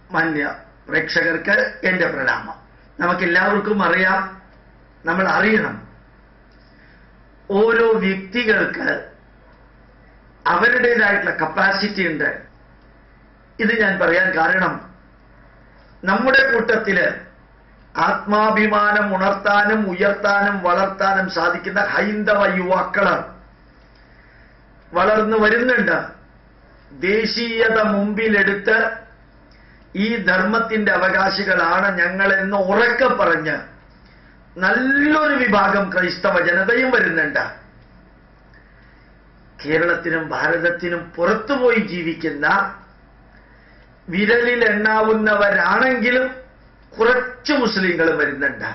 മാന്യ പ്രേക്ഷകർക്ക് എന്റെ പ്രണാമം നമുക്കെല്ലാവർക്കും അറിയാം നമ്മൾ അറിയണം ഓരോ വ്യക്തികൾക്ക് അവരുടേതായിട്ടുള്ള കപ്പാസിറ്റി ഉണ്ട് ഇത് ഞാൻ പറയാൻ കാരണം നമ്മുടെ കൂട്ടത്തില് ആത്മാഭിമാനം ഉണർത്താനും ഉയർത്താനും വളർത്താനും സാധിക്കുന്ന ഹൈന്ദവ യുവാക്കള് വളർന്നു വരുന്നുണ്ട് ദേശീയത മുമ്പിലെടുത്ത് ഈ ധർമ്മത്തിന്റെ അവകാശികളാണ് ഞങ്ങളെന്ന് ഉറക്കെ പറഞ്ഞ് നല്ലൊരു വിഭാഗം ക്രൈസ്തവ ജനതയും വരുന്നുണ്ട് കേരളത്തിനും ഭാരതത്തിനും പുറത്തുപോയി ജീവിക്കുന്ന വിരലിൽ എണ്ണാവുന്നവരാണെങ്കിലും കുറച്ച് മുസ്ലിങ്ങൾ വരുന്നുണ്ട്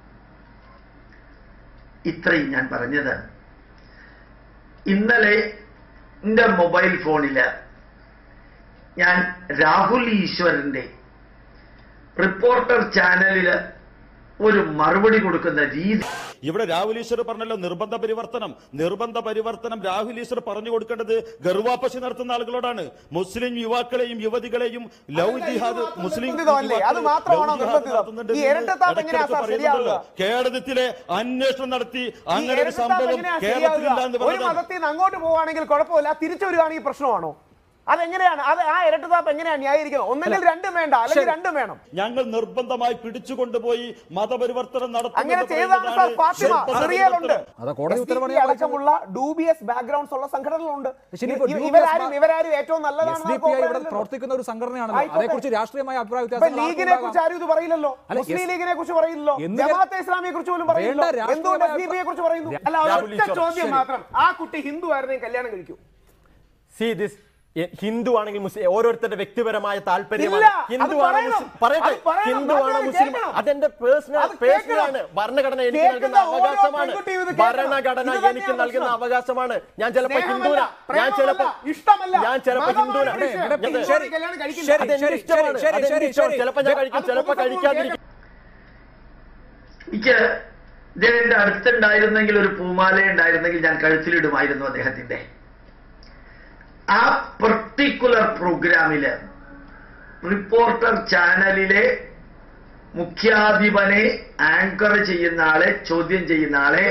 ഇത്രയും ഞാൻ പറഞ്ഞത് ഇന്നലെ എന്റെ മൊബൈൽ ഫോണില് ഞാൻ രാഹുൽ ഈശ്വരന്റെ റിപ്പോർട്ടർ ചാനലില് ഒരു മറുപടി കൊടുക്കുന്ന രീതി ഇവിടെ രാഹുൽ ഈശ്വർ പറഞ്ഞല്ലോ നിർബന്ധ പരിവർത്തനം നിർബന്ധ പരിവർത്തനം രാഹുൽ ഈശ്വർ പറഞ്ഞു കൊടുക്കേണ്ടത് ഗർവാപ്പശി നടത്തുന്ന ആളുകളോടാണ് മുസ്ലിം യുവാക്കളെയും യുവതികളെയും ലവ് അതല്ല, ജിഹാദ് ഇത് മാത്രം മുസ്ലിം നിർബന്ധിതമല്ലേ? അത് യുവാക്കളെ മാത്രമാണോ ലവ് ജിഹാദ് നിർബന്ധിതം? നടത്തുന്നുണ്ട് ഈ എന്ന് ഇരട്ടത്താപ്പ് എങ്ങനെയാ ഇടയ്ക്കിടയ്ക്ക് സാർ പറയുന്നുണ്ടല്ലോ. ശരിയാവുക? കേരളത്തിലെ അന്വേഷണം നടത്തി അങ്ങനെ ഒരു ഇരട്ടത്താപ്പ് സംഭവം എങ്ങനെയാ കേരളത്തിലില്ല ശരിയാവുക? എന്ന് ഒരു പറഞ്ഞാൽ മതത്തിൽ നിന്ന് അങ്ങോട്ട് പോവുകയാണെങ്കിൽ കുഴപ്പമില്ല തിരിച്ചു വരികയാണെങ്കിൽ പ്രശ്നമാണോ അതെങ്ങനെയാണ് അത് ആ ഇരട്ടത്താപ്പ് എങ്ങനെയാണ് ന്യായീകരിക്കുന്നത് ഒന്നെങ്കിൽ രണ്ടും വേണ്ട അല്ലെങ്കിൽ രണ്ടും വേണം ഞങ്ങൾ നിർബന്ധമായി പിടിച്ചുകൊണ്ടുപോയി മതപരിവർത്തനം നടത്തുന്നത് അങ്ങനെ ചെയ്താണ് സാർ പറയുന്നതാണ് ഫാത്തിമ നിർബന്ധ സിറിയയിലുണ്ട് പരിവർത്തനം. അത് കോടതി SDP ഉത്തരവാണ് ഞാൻ അടക്കമുള്ള ഡൂബിയസ് ബാക്ക്ഗ്രൗണ്ട്സ് ഉള്ള സംഘടനകളുണ്ട് ശരി, ഇപ്പോൾ ഇവ- ഡൂബിയസ് ഇവരാരും ബാ- ഇവരാരും ഏറ്റവും എസ് നല്ലതാണ് ഡി പി ഐ ഇവിടെ പ്രവർത്തിക്കുന്ന ഒരു സംഘടനയാണല്ലോ ആയിക്കോട്ടെ. അതേക്കുറിച്ച് രാഷ്ട്രീയമായ അഭിപ്രായ ഇപ്പൊ വ്യത്യാസം ലീഗിനെ കുറിച്ച് ആരും ഇത് പറയില്ലല്ലോ അല്ല, മുസ്ലിം എസ്- ലീഗിനെ കുറിച്ച് പറയില്ലല്ലോ എന്ന് ജമാഅത്തെ ഇസ്ലാമിയെ കുറിച്ച് പോലും പറയില്ലല്ലോ വേണ്ട രാഷ്ട്രീയമായ എന്തുകൊണ്ട് എസ് ഡി പി യെ കുറിച്ച് പറയുന്നു അല്ല രാഹുൽ ഒറ്റ ഈശ്വർ, ചോദ്യം ശരി. മാത്രം ആ കുട്ടി ഹിന്ദു ആയിരുന്നെങ്കിൽ കല്യാണം കഴിക്കൂ സി ദിസ് ഹിന്ദു ആണെങ്കിൽ മുസ്ലിം ഓരോരുത്തരുടെ വ്യക്തിപരമായ താല്പര്യമാണ് ഇല്ല, അത് ഹിന്ദുവാണ് പറയണം. മുസ്ലിം പറയട്ടെ അത് പറയണം. ഹിന്ദുവാണ് നാട്ടുകാർ മുസ്ലിം കേൾക്കണം. അതെന്റെ പേഴ്സണൽ അത് പേഴ്സണലാണ് കേൾക്കണം. ഭരണഘടന എനിക്ക് കേൾക്കുന്ന നൽകുന്ന ഓരോ അവകാശമാണ് പെൺകുട്ടിയും ഇത് കേൾക്കണം. ഭരണഘടന ഇത് തന്നെയാണ് എനിക്ക് നൽകുന്ന പ്രശ്നം. അവകാശമാണ് ഞാൻ ചിലപ്പോ സ്നേഹമല്ല, ഹിന്ദുന ഞാൻ പ്രേമമല്ല, ചിലപ്പോ ഇഷ്ടമല്ല, ഞാൻ ചിലപ്പോ മതമാണ് ഹിന്ദുന വിഷയം. ഇവിടെ ഞാൻ- ഹിന്ദുവാണ് ശരി, കല്യാണം കഴിക്കില്ല. ശരി, അതെന്റെ ശരി, ഇഷ്ടമാണ് ശരി, അതെന്റെ ശരി, ഇഷ്ടമാണ് ശരി. ചിലപ്പോ ഞാൻ അത് കഴിക്കും ചിലപ്പോ പൊതുസമൂഹം കഴിക്കാതിരിക്കും എനിക്ക് ഇദ്ദേഹത്തിന്റെ അടുത്തുണ്ടായിരുന്നെങ്കിൽ ഒരു പൂമാല ഉണ്ടായിരുന്നെങ്കിൽ ഞാൻ കഴുത്തിലിടുമായിരുന്നു അദ്ദേഹത്തിന്റെ ആ പെർട്ടിക്കുലർ പ്രോഗ്രാമില് റിപ്പോർട്ടർ ചാനലിലെ മുഖ്യാധിപനെ ആങ്കർ ചെയ്യുന്ന ആളെ ചോദ്യം ചെയ്യുന്ന ആളെ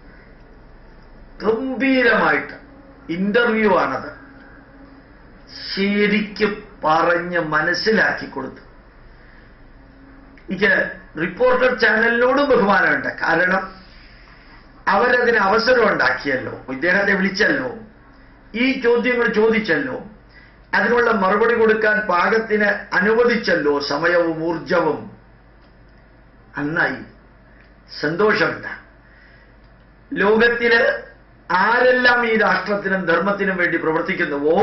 ഗംഭീരമായിട്ട് ഇന്റർവ്യൂ ആണത് ശരിക്കും പറഞ്ഞ് മനസ്സിലാക്കി കൊടുത്തു എനിക്ക് റിപ്പോർട്ടർ ചാനലിനോടും ബഹുമാനമുണ്ട് കാരണം അവരതിന് അവസരം ഉണ്ടാക്കിയല്ലോ ഇദ്ദേഹത്തെ വിളിച്ചല്ലോ ഈ ചോദ്യങ്ങൾ ചോദിച്ചല്ലോ അതിനുള്ള മറുപടി കൊടുക്കാൻ പാകത്തിന് അനുവദിച്ചല്ലോ സമയവും ഊർജവും നന്നായി സന്തോഷമുണ്ട് ലോകത്തില് ആരെല്ലാം ഈ രാഷ്ട്രത്തിനും ധർമ്മത്തിനും വേണ്ടി പ്രവർത്തിക്കുന്നുവോ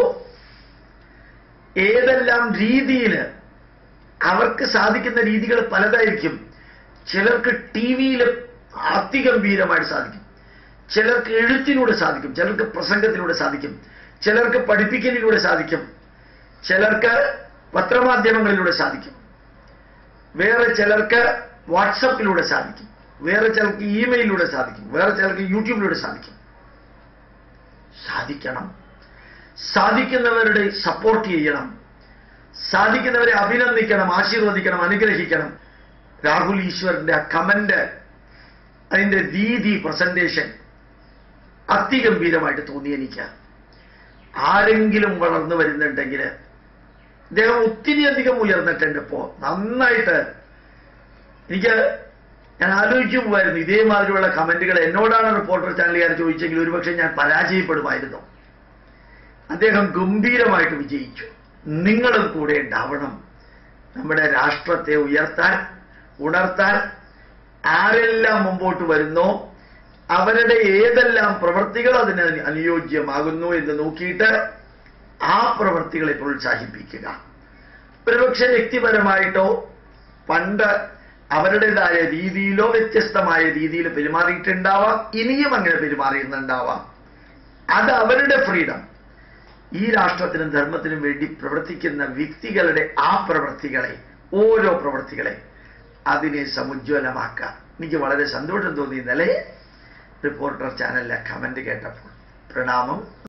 ഏതെല്ലാം രീതിയിൽ അവർക്ക് സാധിക്കുന്ന രീതികൾ പലതായിരിക്കും ചിലർക്ക് ടി വിയിൽ അതിഗംഭീരമായിട്ട് സാധിക്കും ചിലർക്ക് എഴുത്തിലൂടെ സാധിക്കും ചിലർക്ക് പ്രസംഗത്തിലൂടെ സാധിക്കും ചിലർക്ക് പഠിപ്പിക്കലിലൂടെ സാധിക്കും ചിലർക്ക് പത്രമാധ്യമങ്ങളിലൂടെ സാധിക്കും വേറെ ചിലർക്ക് വാട്സപ്പിലൂടെ സാധിക്കും വേറെ ചിലർക്ക് ഇമെയിലിലൂടെ സാധിക്കും വേറെ ചിലർക്ക് യൂട്യൂബിലൂടെ സാധിക്കും സാധിക്കണം സാധിക്കുന്നവരുടെ സപ്പോർട്ട് ചെയ്യണം സാധിക്കുന്നവരെ അഭിനന്ദിക്കണം ആശീർവദിക്കണം അനുഗ്രഹിക്കണം രാഹുൽ ഈശ്വറിന്റെ ആ കമന്റ് അതിന്റെ രീതി പ്രസന്റേഷൻ അതിഗംഭീരമായിട്ട് തോന്നി എനിക്ക് ആരെങ്കിലും വളർന്നു വരുന്നുണ്ടെങ്കിൽ ഇദ്ദേഹം ഒത്തിരി അധികം ഉയർന്നിട്ടുണ്ട് ഇപ്പോ നന്നായിട്ട് എനിക്ക് ഞാൻ ആലോചിച്ചു പോവായിരുന്നു ഇതേമാതിരിയുള്ള കമന്റുകൾ എന്നോടാണ് റിപ്പോർട്ടർ ചാനലുകാർ ചോദിച്ചെങ്കിൽ ഒരുപക്ഷെ ഞാൻ പരാജയപ്പെടുമായിരുന്നു അദ്ദേഹം ഗംഭീരമായിട്ട് വിജയിച്ചു നിങ്ങളും കൂടെ ഉണ്ടാവണം നമ്മുടെ രാഷ്ട്രത്തെ ഉയർത്താൻ ഉണർത്താൻ ആരെല്ലാം മുമ്പോട്ട് വരുന്നോ അവരുടെ ഏതെല്ലാം പ്രവൃത്തികൾ അതിന് അനുയോജ്യമാകുന്നു എന്ന് നോക്കിയിട്ട് ആ പ്രവൃത്തികളെ പ്രോത്സാഹിപ്പിക്കുക ഒരുപക്ഷെ വ്യക്തിപരമായിട്ടോ പണ്ട് അവരുടേതായ രീതിയിലോ വ്യത്യസ്തമായ രീതിയിൽ പെരുമാറിയിട്ടുണ്ടാവാം ഇനിയും അങ്ങനെ പെരുമാറിയുന്നുണ്ടാവാം അത് അവരുടെ ഫ്രീഡം ഈ രാഷ്ട്രത്തിനും ധർമ്മത്തിനും വേണ്ടി പ്രവർത്തിക്കുന്ന വ്യക്തികളുടെ ആ പ്രവൃത്തികളെ ഓരോ പ്രവൃത്തികളെ അതിനെ സമുജ്വലമാക്കാം എനിക്ക് വളരെ സന്തോഷം തോന്നി ഇന്നലെ റിപ്പോർട്ടർ ചാനലിലെ കമന്റ് കേട്ടപ്പോൾ പ്രണാമം